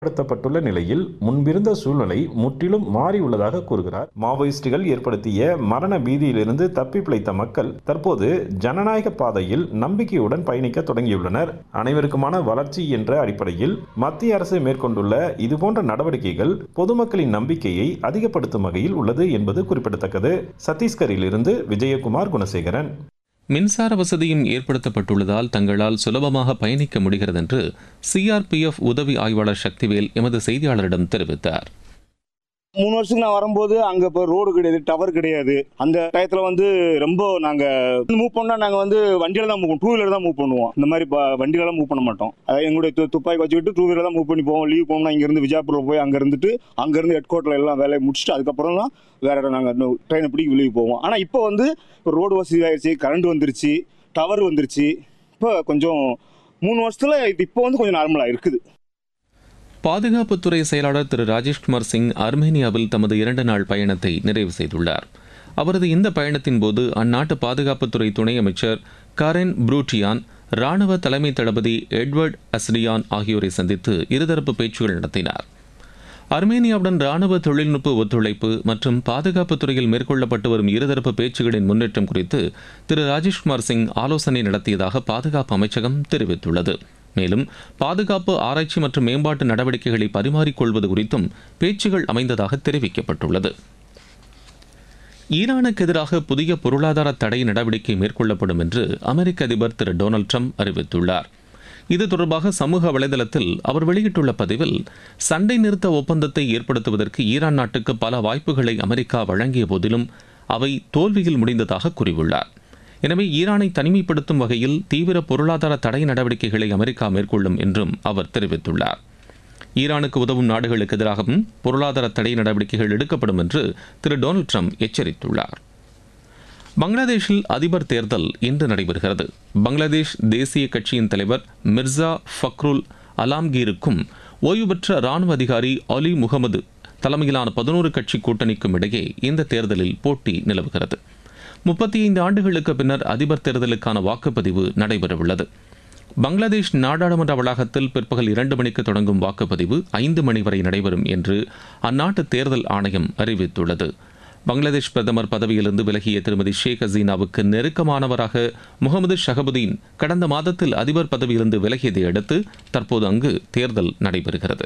படுத்தப்பட்டுள்ள நிலையில் முன்பிருந்த சூழ்நிலை முற்றிலும் மாறியுள்ளதாக கூறுகிறார் மாவோயிஸ்டுகள் ஏற்படுத்திய மரண பீதியிலிருந்து தப்பி பிழைத்த மக்கள் தற்போது ஜனநாயக பாதையில் நம்பிக்கையுடன் பயணிக்க தொடங்கியுள்ளனர் அனைவருக்குமான வளர்ச்சி என்ற அடிப்படையில் மத்திய அரசு மேற்கொண்டுள்ள இதுபோன்ற நடவடிக்கைகள் பொதுமக்களின் நம்பிக்கையை அதிகப்படுத்தும் வகையில் உள்ளது என்பது குறிப்பிடத்தக்கது சத்தீஸ்கரில் இருந்து விஜயகுமார் குணசேகரன் மின்சார வசதியும் ஏற்படுத்தப்பட்டுள்ளதால் தங்களால் சுலபமாக பயணிக்க முடிகிறது என்று சிஆர்பிஎஃப் உதவி ஆய்வாளர் சக்திவேல் எமது செய்தியாளரிடம் தெரிவித்தார் மூணு வருஷத்துக்கு நான் வரும்போது அங்க இப்போ ரோடு கிடையாது டவர் கிடையாது அந்த டயத்துல வந்து ரொம்ப நாங்க மூவ் பண்ணா நாங்க வந்து வண்டியில தான் மூவ் டூ வீலர் தான் மூவ் பண்ணுவோம் இந்த மாதிரி ப- வண்டியில மூவ் பண்ண மாட்டோம் அதாவது எங்களுடைய து- துப்பாக்கி வச்சுக்கிட்டு டூ வீலர் தான் மூவ் பண்ணி போவோம் லீவ் போனோம்னா இங்க இருந்து விஜயபுரம் போய் அங்க இருந்துட்டு அங்க இருந்து ஹெட் கோர்ட்ல எல்லாம் வேலையை முடிச்சுட்டு அதுக்கப்புறம் தான் வேற இடம் நாங்க ட்ரெயினை பிடிக்க வெளியே போவோம் ஆனா இப்போ வந்து ரோடு வசதி ஆயிடுச்சு கரண்ட் வந்துருச்சு டவர் வந்துருச்சு இப்போ கொஞ்சம் மூணு வருஷத்துல இது இப்போ வந்து கொஞ்சம் நார்மலா இருக்குது பாதுகாப்புத்துறை செயலாளர் திரு ராஜேஷ்குமார் சிங் அர்மேனியாவில் தமது இரண்டு நாள் பயணத்தை நிறைவு செய்துள்ளார் அவரது இந்த பயணத்தின் போது அந்நாட்டு பாதுகாப்புத்துறை துணை அமைச்சர் கரென் ப்ரூட்டியான் ராணுவ தலைமை தளபதி எட்வர்ட் அஸ்டியான் ஆகியோரை சந்தித்து இருதரப்பு பேச்சுகள் நடத்தினார் அர்மேனியாவுடன் ராணுவ தொழில்நுட்ப ஒத்துழைப்பு மற்றும் பாதுகாப்புத் துறையில் மேற்கொள்ளப்பட்டு வரும் இருதரப்பு பேச்சுகளின் முன்னேற்றம் குறித்து திரு ராஜேஷ்குமார் சிங் ஆலோசனை நடத்தியதாக பாதுகாப்பு அமைச்சகம் தெரிவித்துள்ளது மேலும் பாதுகாப்பு ஆராய்ச்சி மற்றும் மேம்பாட்டு நடவடிக்கைகளை பரிமாறிக்கொள்வது குறித்தும் பேச்சுகள் அமைந்ததாக தெரிவிக்கப்பட்டுள்ளது ஈரானுக்கு எதிராக புதிய பொருளாதார தடை நடவடிக்கை மேற்கொள்ளப்படும் என்று அமெரிக்க அதிபர் திரு டொனால்ட் ட்ரம்ப் அறிவித்துள்ளார் இது தொடர்பாக சமூக வலைதளத்தில் அவர் வெளியிட்டுள்ள பதிவில் சண்டை நிறுத்த ஒப்பந்தத்தை ஏற்படுத்துவதற்கு ஈரான் நாட்டுக்கு பல வாய்ப்புகளை அமெரிக்கா வழங்கிய போதிலும் அவை தோல்வியில் முடிந்ததாக கூறியுள்ளார் எனவே ஈரானை தனிமைப்படுத்தும் வகையில் தீவிர பொருளாதார தடை நடவடிக்கைகளை அமெரிக்கா மேற்கொள்ளும் என்றும் அவர் தெரிவித்துள்ளார் ஈரானுக்கு உதவும் நாடுகளுக்கு எதிராகவும் பொருளாதார தடை நடவடிக்கைகள் எடுக்கப்படும் என்று திரு டொனால்ட் ட்ரம்ப் எச்சரித்துள்ளார் பங்களாதேஷில் அதிபர் தேர்தல் இன்று நடைபெறுகிறது பங்களாதேஷ் தேசிய கட்சியின் தலைவர் மிர்சா ஃபக்ருல் அலாம்கீருக்கும் ஓய்வு பெற்ற ராணுவ அதிகாரி அலி முகமது தலைமையிலான பதினோரு கட்சி கூட்டணிக்கும் இடையே இந்த தேர்தலில் போட்டி நிலவுகிறது முப்பத்தி ஐந்து ஆண்டுகளுக்கு பின்னர் அதிபர் தேர்தலுக்கான வாக்குப்பதிவு நடைபெறவுள்ளது பங்களாதேஷ் நாடாளுமன்ற வளாகத்தில் பிற்பகல் இரண்டு மணிக்கு தொடங்கும் வாக்குப்பதிவு ஐந்து மணி வரை நடைபெறும் என்று அந்நாட்டு தேர்தல் ஆணையம் அறிவித்துள்ளது பங்களாதேஷ் பிரதமர் பதவியிலிருந்து விலகிய திருமதி ஷேக் ஹசீனாவுக்கு நெருக்கமானவராக முகமது ஷஹபுதீன் கடந்த மாதத்தில் அதிபர் பதவியிலிருந்து விலகியதை அடுத்து தற்போது அங்கு தேர்தல் நடைபெறுகிறது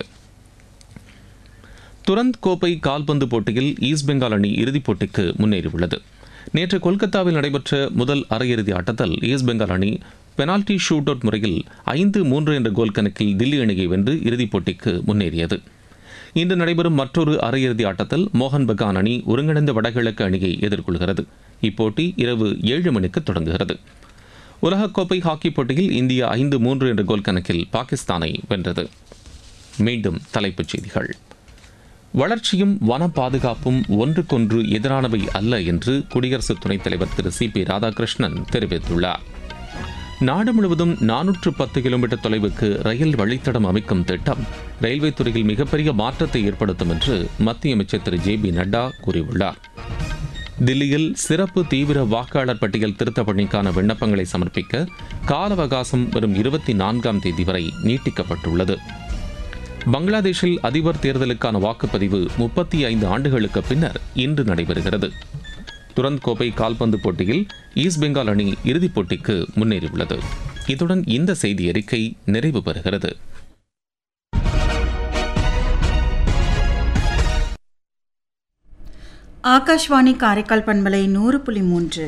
துரந்த் கோப்பை கால்பந்து போட்டியில் ஈஸ்ட் பெங்கால் அணி இறுதிப் போட்டிக்கு முன்னேறியுள்ளது நேற்று கொல்கத்தாவில் நடைபெற்ற முதல் அரையிறுதி ஆட்டத்தில் ஈஸ்ட் பெங்கால் அணி பெனால்டி ஷூட் அவுட் முறையில் ஐந்து மூன்று என்ற கோல் கணக்கில் தில்லி அணியை வென்று இறுதிப் போட்டிக்கு முன்னேறியது இன்று நடைபெறும் மற்றொரு அரையிறுதி ஆட்டத்தில் மோகன் பகான் அணி ஒருங்கிணைந்த வடகிழக்கு அணியை எதிர்கொள்கிறது இப்போட்டி இரவு ஏழு மணிக்கு தொடங்குகிறது உலகக்கோப்பை ஹாக்கி போட்டியில் இந்தியா ஐந்து மூன்று என்ற கோல் கணக்கில் பாகிஸ்தானை வென்றது மீண்டும் தலைப்புச் செய்திகள் வளர்ச்சியும் வன பாதுகாப்பும் ஒன்றுக்கொன்று எதிரானவை அல்ல என்று குடியரசு துணைத் தலைவர் திரு சி பி ராதாகிருஷ்ணன் தெரிவித்துள்ளார் நாடு முழுவதும் நானூற்று பத்து கிலோமீட்டர் தொலைவுக்கு ரயில் வழித்தடம் அமைக்கும் திட்டம் ரயில்வே துறையில் மிகப்பெரிய மாற்றத்தை ஏற்படுத்தும் என்று மத்திய அமைச்சர் திரு ஜே பி நட்டா கூறியுள்ளார் தில்லியில் சிறப்பு தீவிர வாக்காளர் பட்டியல் திருத்த பணிக்கான விண்ணப்பங்களை சமர்ப்பிக்க கால அவகாசம் வரும் இருபத்தி நான்காம் தேதி வரை நீட்டிக்கப்பட்டுள்ளது பங்களாதேஷில் அதிபர் தேர்தலுக்கான வாக்குப்பதிவு முப்பத்தி ஐந்து ஆண்டுகளுக்கு பின்னர் இன்று நடைபெறுகிறது துரந்த் கோப்பை கால்பந்து போட்டியில் ஈஸ்ட் பெங்கால் அணி இறுதிப் போட்டிக்கு முன்னேறியுள்ளது இத்துடன் இந்த செய்தி அறிக்கை நிறைவு பெறுகிறது ஆகாஷ்வாணி காரைக்கால் பண்பலை நூறு புள்ளி மூன்று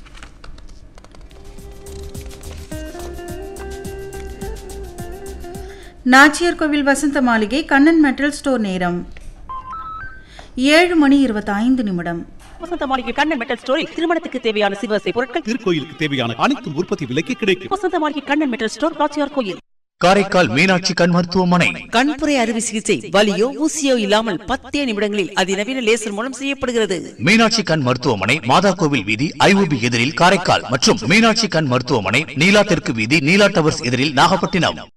நாச்சியார் கோவில் வசந்த மாளிகை கண்ணன் மெட்டல் ஸ்டோர் நேரம் ஏழு மணி இருபத்தைந்து நிமிடம் வசந்த மாளிகை கண்ணன் மெட்டல் ஸ்டோரில் திருமணத்துக்கு தேவையான சிவசை பொருட்கள் திருக்கோயிலுக்கு தேவையான அனைத்து உற்பத்தி விலைக்கு கிடைக்கும் வசந்த மாளிகை கண்ணன் மெட்டல் ஸ்டோர் ராச்சியார் கோயில் காரைக்கால் மீனாட்சி கண் மருத்துவமனை கண்புரை அறுவை சிகிச்சை வலியோ ஊசியோ இல்லாமல் பத்தே நிமிடங்களில் அதிநவீன லேசர் மூலம் செய்யப்படுகிறது மீனாட்சி கண் மருத்துவமனை மாதா கோவில் வீதி ஐஓபி எதிரில் காரைக்கால் மற்றும் மீனாட்சி கண் மருத்துவமனை நீலா தெற்கு வீதி நீலா டவர்ஸ் எதிரில் நாகப்பட்டினம்